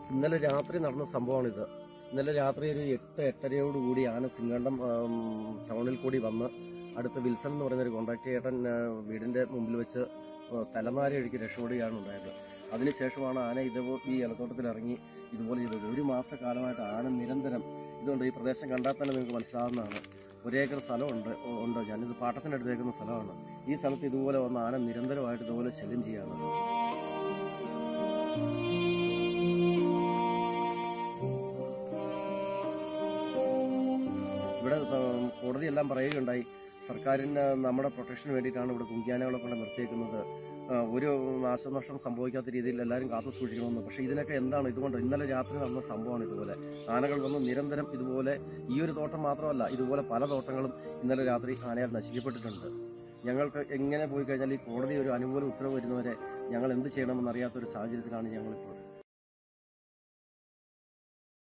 ഇന്നലെ രാത്രി നടന്ന സംഭവമാണിത് ഇന്നലെ രാത്രി ഒരു എട്ട് എട്ടരയോടുകൂടി ആന സിംഗണ്ടം ആം, ടൗണിൽ കൂടി വന്ന് അടുത്ത വിൽസൺ എന്ന് പറയുന്ന ഒരു കോൺട്രാക്ട് ചേട്ടൻ ആ, വീടിന്റെ മുമ്പിൽ വെച്ച് ആ, തലനാരി ഒഴുക്കി രക്ഷപ്പെടുകയാണ് ഉണ്ടായത് അതിനുശേഷമാണ് ആന ഇതുപോലെ ഈ ഇലത്തോട്ടത്തിൽ ഇറങ്ങി ഇതുപോലെ ചെയ്തത് ഒരു മാസക്കാലമായിട്ട് ആന നിരന്തരം ഇതുകൊണ്ട് ഈ പ്രദേശം കണ്ടാൽ തന്നെ നിങ്ങൾക്ക് മനസ്സിലാവുന്നതാണ് ഒരേക്കർ സ്ഥലമുണ്ട് ഉണ്ട് ഞാനിത് പാട്ടത്തിനടുത്തേക്കുന്ന സ്ഥലമാണ് ഈ സ്ഥലത്ത് ഇതുപോലെ വന്ന ആന നിരന്തരമായിട്ട് ഇതുപോലെ ശല്യം ചെയ്യാണ് ഇവിടെ സ- കോടതിയെല്ലാം പറയുകയുണ്ടായി സർക്കാരിന് നമ്മുടെ പ്രൊട്ടക്ഷന് വേണ്ടിയിട്ടാണ് ഇവിടെ കുങ്കിയാനകളെ കൊണ്ട് നിർത്തിയേക്കുന്നത് ആ, ഒരു നാശനഷ്ടം സംഭവിക്കാത്ത രീതിയിൽ എല്ലാവരും കാത്തു സൂക്ഷിക്കണമെന്ന് പക്ഷേ ഇതിനൊക്കെ എന്താണ് ഇതുകൊണ്ട് ഇന്നലെ രാത്രി നടന്ന സംഭവമാണ് ഇതുപോലെ ആനകൾ വന്ന് നിരന്തരം ഇതുപോലെ ഈ ഒരു തോട്ടം മാത്രമല്ല ഇതുപോലെ പല തോട്ടങ്ങളും ഇന്നലെ രാത്രി ആനയാൽ നശിക്കപ്പെട്ടിട്ടുണ്ട് ഞങ്ങൾക്ക് എങ്ങനെ പോയി കഴിഞ്ഞാൽ ഈ കോടതി ഒരു അനുകൂല ഉത്തരവ് വരുന്നവരെ ഞങ്ങൾ എന്ത് ചെയ്യണമെന്ന് അറിയാത്ത ഒരു സാഹചര്യത്തിലാണ് ഞങ്ങളിപ്പോൾ